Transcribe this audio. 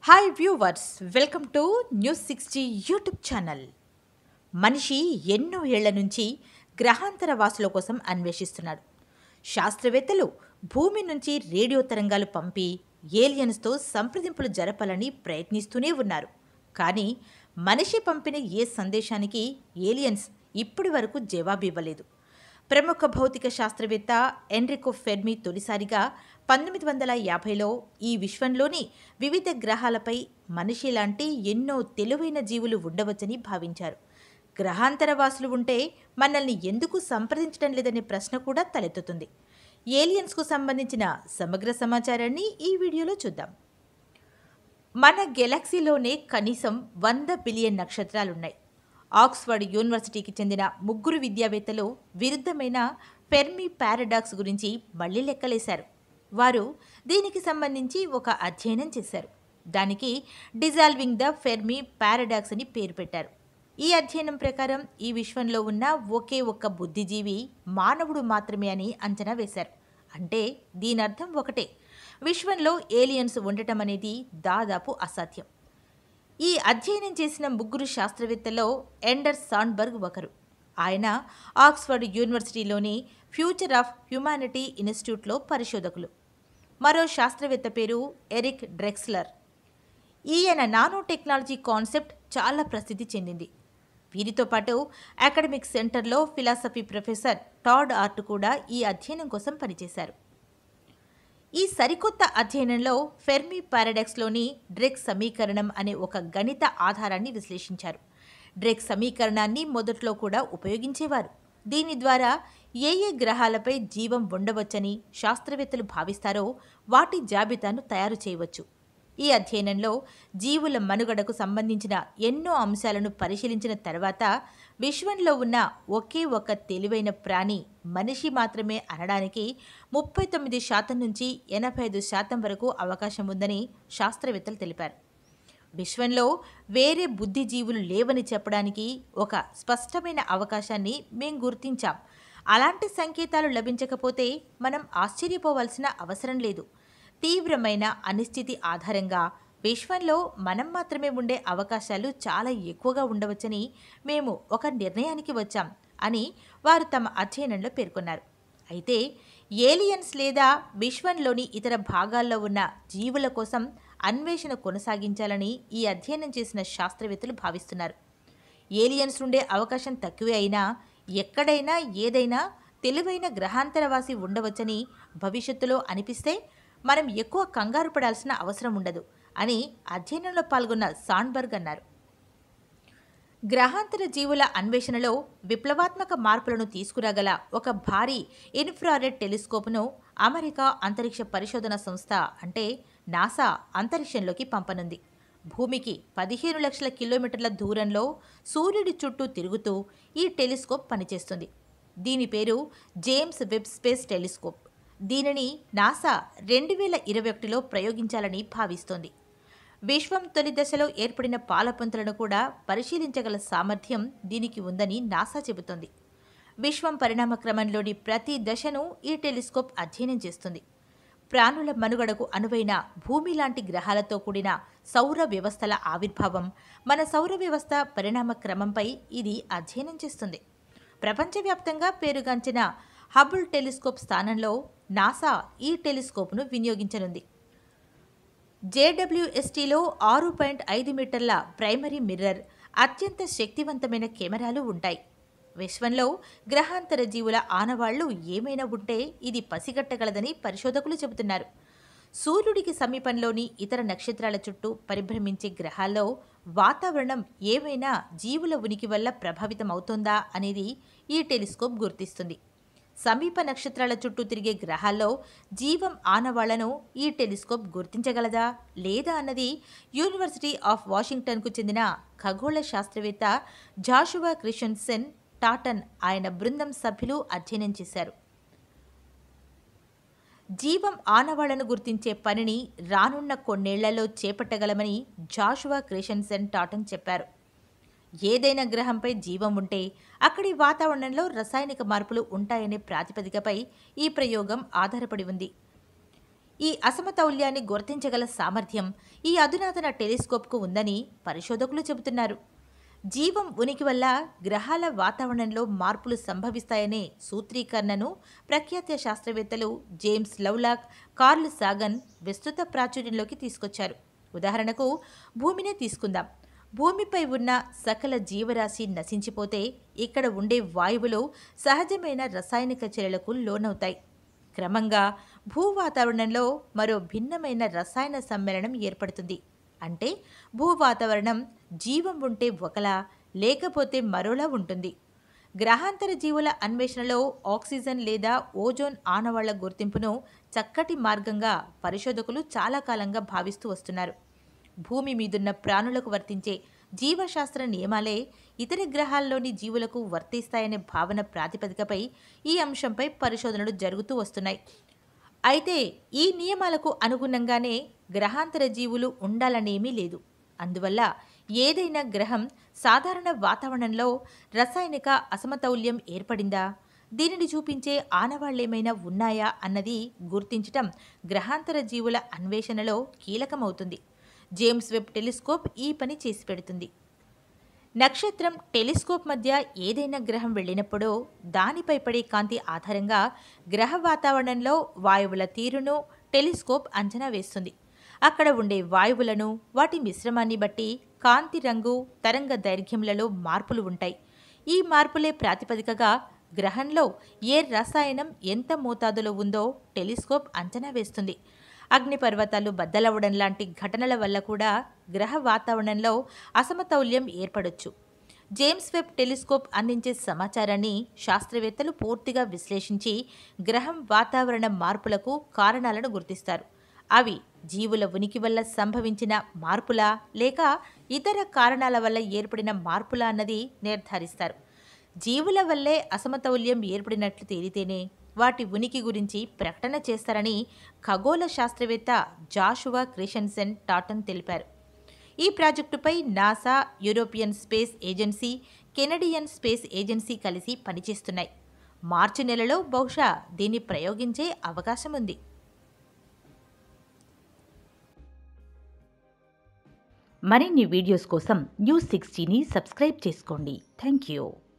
hi viewers welcome to news sixty YouTube channel మనిషి ఎన్నో ఏళ్ల నుంచి గ్రహాంతర వాసుల కోసం అన్వేషిస్తున్నాడు శాస్త్రవేత్తలు భూమి నుంచి రేడియో తరంగాలు పంపి ఏలియన్స్తో సంప్రదింపులు జరపాలని ప్రయత్నిస్తూనే ఉన్నారు కానీ మనిషి పంపిన ఏ సందేశానికి ఏలియన్స్ ఇప్పటి వరకు జవాబివ్వలేదు ప్రముఖ భౌతిక శాస్త్రవేత్త ఎన్రికో ఫెర్మి తొలిసారిగా పంతొమ్మిది వందల యాభైలో ఈ విశ్వంలోని వివిధ గ్రహాలపై మనిషి లాంటి ఎన్నో తెలివైన జీవులు ఉండవచ్చని భావించారు గ్రహాంతరవాసులు ఉంటే మనల్ని ఎందుకు సంప్రదించడం లేదనే ప్రశ్న కూడా తలెత్తుతుంది ఏలియన్స్కు సంబంధించిన సమగ్ర సమాచారాన్ని ఈ వీడియోలో చూద్దాం మన గెలాక్సీలోనే కనీసం వంద బిలియన్ నక్షత్రాలున్నాయి ఆక్స్ఫర్డ్ యూనివర్సిటీకి చెందిన ముగ్గురు విద్యావేత్తలు విరుద్ధమైన ఫెర్మి పారాడాక్స్ గురించి మళ్ళీ లెక్కలేశారు వారు దీనికి సంబంధించి ఒక అధ్యయనం చేశారు దానికి డిజాల్వింగ్ ద ఫెర్మి పారాడాక్స్ అని పేరు పెట్టారు ఈ అధ్యయనం ప్రకారం ఈ విశ్వంలో ఉన్న ఒకే ఒక్క బుద్ధిజీవి మానవుడు మాత్రమే అని అంచనా వేశారు అంటే దీని అర్థం ఒకటే విశ్వంలో ఏలియన్స్ ఉండటం అనేది దాదాపు అసాధ్యం ఈ అధ్యయనం చేసిన ముగ్గురు శాస్త్రవేత్తల్లో ఎండర్ సాండ్బర్గ్ ఒకరు ఆయన ఆక్స్ఫర్డ్ యూనివర్సిటీలోని ఫ్యూచర్ ఆఫ్ హ్యుమానిటీ ఇన్స్టిట్యూట్లో పరిశోధకులు మరో శాస్త్రవేత్త పేరు ఎరిక్ డ్రెక్స్లర్ ఈయన నానో టెక్నాలజీ కాన్సెప్ట్ చాలా ప్రసిద్ధి చెందింది వీరితో పాటు అకాడమిక్ సెంటర్లో ఫిలాసఫీ ప్రొఫెసర్ టాడ్ ఆర్ట్ కూడా ఈ అధ్యయనం కోసం పనిచేశారు ఈ సరికొత్త అధ్యయనంలో ఫెర్మి పారాడాక్స్లోని డ్రెక్ సమీకరణం అనే ఒక గణిత ఆధారాన్ని విశ్లేషించారు డ్రెక్ సమీకరణాన్ని మొదట్లో కూడా ఉపయోగించేవారు దీని ద్వారా ఏ ఏ గ్రహాలపై జీవం ఉండవచ్చని శాస్త్రవేత్తలు భావిస్తారో వాటి జాబితాను తయారు చేయవచ్చు ఈ అధ్యయనంలో జీవుల మనుగడకు సంబంధించిన ఎన్నో అంశాలను పరిశీలించిన తర్వాత విశ్వంలో ఉన్న ఒకే ఒక తెలివైన ప్రాణి మనిషి మాత్రమే అనడానికి ముప్పై తొమ్మిది శాతం నుంచి ఎనభై ఐదు శాతం వరకు అవకాశం ఉందని శాస్త్రవేత్తలు తెలిపారు విశ్వంలో వేరే బుద్ధిజీవులు లేవని చెప్పడానికి ఒక స్పష్టమైన అవకాశాన్ని మేం గుర్తించాం అలాంటి సంకేతాలు లభించకపోతే మనం ఆశ్చర్యపోవాల్సిన అవసరం లేదు తీవ్రమైన అనిశ్చితి ఆధారంగా విశ్వంలో మనం మాత్రమే ఉండే అవకాశాలు చాలా ఎక్కువగా ఉండవచ్చని మేము ఒక నిర్ణయానికి వచ్చాం అని వారు తమ అధ్యయనంలో పేర్కొన్నారు అయితే ఏలియన్స్ లేదా విశ్వంలోని ఇతర భాగాల్లో ఉన్న జీవుల కోసం అన్వేషణ కొనసాగించాలని ఈ అధ్యయనం చేసిన శాస్త్రవేత్తలు భావిస్తున్నారు ఏలియన్స్ ఉండే అవకాశం తక్కువే అయినా ఎక్కడైనా ఏదైనా తెలివైన గ్రహాంతరవాసి ఉండవచ్చని భవిష్యత్తులో అనిపిస్తే మనం ఎక్కువ కంగారు పడాల్సిన అవసరం ఉండదు అని అధ్యయనంలో పాల్గొన్న సాండ్బర్గ్ అన్నారు గ్రహాంతర జీవుల అన్వేషణలో విప్లవాత్మక మార్పులను తీసుకురాగల ఒక భారీ ఇన్ఫ్రారెడ్ టెలిస్కోప్ను అమెరికా అంతరిక్ష పరిశోధన సంస్థ అంటే నాసా అంతరిక్షంలోకి పంపనుంది భూమికి పదిహేను లక్షల కిలోమీటర్ల దూరంలో సూర్యుడి చుట్టూ తిరుగుతూ ఈ టెలిస్కోప్ పనిచేస్తుంది దీని పేరు జేమ్స్ వెబ్ స్పేస్ టెలిస్కోప్ దీనిని నాసా రెండు వేల ఇరవై ఒకటిలో ప్రయోగించాలని భావిస్తోంది విశ్వం తొలి దశలో ఏర్పడిన పాలపుంతలను కూడా పరిశీలించగల సామర్థ్యం దీనికి ఉందని నాసా చెబుతోంది విశ్వం పరిణామ క్రమంలోని ప్రతి దశను ఈ టెలిస్కోప్ అధ్యయనం చేస్తుంది ప్రాణుల మనుగడకు అనువైన భూమి లాంటి గ్రహాలతో కూడిన సౌర వ్యవస్థల ఆవిర్భావం మన సౌర వ్యవస్థ పరిణామ క్రమంపై ఇది అధ్యయనం చేస్తుంది ప్రపంచవ్యాప్తంగా పేరుగాంచిన హబుల్ టెలిస్కోప్ స్థానంలో నాసా ఈ టెలిస్కోప్ను వినియోగించనుంది జేడబ్ల్యూఎస్టీలో ఆరు పాయింట్ ఐదు మీటర్ల ప్రైమరీ మిర్రర్ అత్యంత శక్తివంతమైన కెమెరాలు ఉంటాయి విశ్వంలో గ్రహాంతర జీవుల ఆనవాళ్లు ఏమైనా ఉంటే ఇది పసిగట్టగలదని పరిశోధకులు చెబుతున్నారు సూర్యుడికి సమీపంలోని ఇతర నక్షత్రాల చుట్టూ పరిభ్రమించే గ్రహాల్లో వాతావరణం ఏమైనా జీవుల ఉనికి వల్ల ప్రభావితం అవుతుందా అనేది ఈ టెలిస్కోప్ గుర్తిస్తుంది సమీప నక్షత్రాల చుట్టూ తిరిగే గ్రహాల్లో జీవం ఆనవాళ్లను ఈ టెలిస్కోప్ గుర్తించగలదా లేదా అన్నది యూనివర్సిటీ ఆఫ్ వాషింగ్టన్కు చెందిన ఖగోళ శాస్త్రవేత్త జాషువా క్రిషన్సెన్ టాటన్ ఆయన బృందం సభ్యులు అధ్యయనం చేశారు జీవం ఆనవాళ్లను గుర్తించే పనిని రానున్న కొన్నేళ్లలో చేపట్టగలమని జాషువా క్రిషన్సెన్ టాటన్ చెప్పారు ఏదైనా గ్రహంపై జీవం ఉంటే అక్కడి వాతావరణంలో రసాయనిక మార్పులు ఉంటాయనే ప్రాతిపదికపై ఈ ప్రయోగం ఆధారపడి ఉంది ఈ అసమతౌల్యాన్ని గుర్తించగల సామర్థ్యం ఈ అధునాతన టెలిస్కోప్కు ఉందని పరిశోధకులు చెబుతున్నారు జీవం ఉనికి వల్ల గ్రహాల వాతావరణంలో మార్పులు సంభవిస్తాయనే సూత్రీకరణను ప్రఖ్యాత శాస్త్రవేత్తలు జేమ్స్ లవ్లాక్ కార్ల్ సాగన్ విస్తృత ప్రాచుర్యంలోకి తీసుకొచ్చారు ఉదాహరణకు భూమినే తీసుకుందాం భూమిపై ఉన్న సకల జీవరాశి నశించిపోతే ఇక్కడ ఉండే వాయువులు సహజమైన రసాయనిక చర్యలకు లోనవుతాయి క్రమంగా భూ వాతావరణంలో మరో భిన్నమైన రసాయన సమ్మేళనం ఏర్పడుతుంది అంటే భూ వాతావరణం జీవం ఉంటే ఒకలా లేకపోతే మరోలా ఉంటుంది గ్రహాంతర జీవుల అన్వేషణలో ఆక్సిజన్ లేదా ఓజోన్ ఆనవాళ్ల గుర్తింపును చక్కటి మార్గంగా పరిశోధకులు చాలా కాలంగా భావిస్తూ వస్తున్నారు భూమి మీదున్న ప్రాణులకు వర్తించే జీవశాస్త్ర నియమాలే ఇతర గ్రహాల్లోని జీవులకు వర్తిస్తాయనే భావన ప్రాతిపదికపై ఈ అంశంపై పరిశోధనలు జరుగుతూ వస్తున్నాయి అయితే ఈ నియమాలకు అనుగుణంగానే గ్రహాంతర జీవులు ఉండాలనేమీ లేదు అందువల్ల ఏదైనా గ్రహం సాధారణ వాతావరణంలో రసాయనిక అసమతౌల్యం ఏర్పడిందా దీనిని చూపించే ఆనవాళ్లేమైనా ఉన్నాయా అన్నది గుర్తించటం గ్రహాంతర జీవుల అన్వేషణలో కీలకమవుతుంది జేమ్స్ వెబ్ టెలిస్కోప్ ఈ పని చేసి పెడుతుంది నక్షత్రం టెలిస్కోప్ మధ్య ఏదైనా గ్రహం వెళ్ళినప్పుడో దానిపై పడే కాంతి ఆధారంగా గ్రహ వాతావరణంలో వాయువుల తీరును టెలిస్కోప్ అంచనా వేస్తుంది అక్కడ ఉండే వాయువులను వాటి మిశ్రమాన్ని బట్టి కాంతి రంగు తరంగ దైర్ఘ్యములలో మార్పులు ఉంటాయి ఈ మార్పులే ప్రాతిపదికగా గ్రహంలో ఏ రసాయనం ఎంత మోతాదులో ఉందో టెలిస్కోప్ అంచనా వేస్తుంది అగ్నిపర్వతాలు బద్దలవ్వడం లాంటి ఘటనల వల్ల కూడా గ్రహ వాతావరణంలో అసమతౌల్యం ఏర్పడొచ్చు జేమ్స్ వెబ్ టెలిస్కోప్ అందించే సమాచారాన్ని శాస్త్రవేత్తలు పూర్తిగా విశ్లేషించి గ్రహం వాతావరణ మార్పులకు కారణాలను గుర్తిస్తారు అవి జీవుల ఉనికి వల్ల సంభవించిన మార్పులా లేక ఇతర కారణాల వల్ల ఏర్పడిన మార్పులా అన్నది నిర్ధారిస్తారు జీవుల వల్లే అసమతౌల్యం ఏర్పడినట్లు తేలితేనే వాటి ఉనికి గురించి ప్రకటన చేస్తారని ఖగోళ శాస్త్రవేత్త జాషువా క్రిషన్సెన్ టాటన్ తెలిపారు ఈ ప్రాజెక్టుపై NASA European space agency Canadian space agency కలిసి పనిచేస్తున్నాయి మార్చి నెలలో బహుశా దీన్ని ప్రయోగించే అవకాశం ఉంది మరిన్ని వీడియోస్ కోసం న్యూస్ సిక్స్టీని సబ్స్క్రైబ్ చేసుకోండి థ్యాంక్ యూ